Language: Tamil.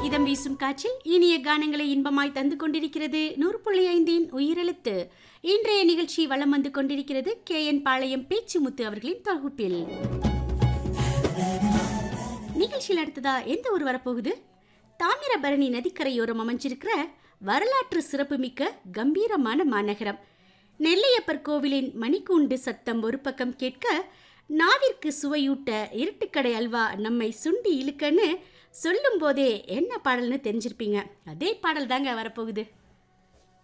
இதம் வீசும் காற்றில் இனிய கானங்களை இன்பமாய் தந்து கொண்டிருக்கிறது நூறு புள்ளி ஐந்தின் உயிரெழுத்து இன்றைய நிகழ்ச்சி வலம் வந்து கொண்டிருக்கிறது கே என் பாளையம் பேச்சுமுத்து அவர்களின் தொகுப்பில் நிகழ்ச்சியில் அடுத்ததா எந்த ஊர் வரப்போகுது தாமிரபரணி நதிக்கரையோரம் அமைஞ்சிருக்கிற வரலாற்று சிறப்புமிக்க கம்பீரமான மாநகரம் நெல்லையப்பர் கோவிலின் மணிக்கூண்டு சத்தம் ஒரு பக்கம் கேட்க நாவிற்கு சுவையூட்ட இருட்டுக்கடை அல்வா நம்மை சுண்டி இழுக்கன்னு சொல்லும் போதே என்ன பாடல்னு தெரிஞ்சிருப்பீங்க அதே பாடல் தாங்க வரப்போகுது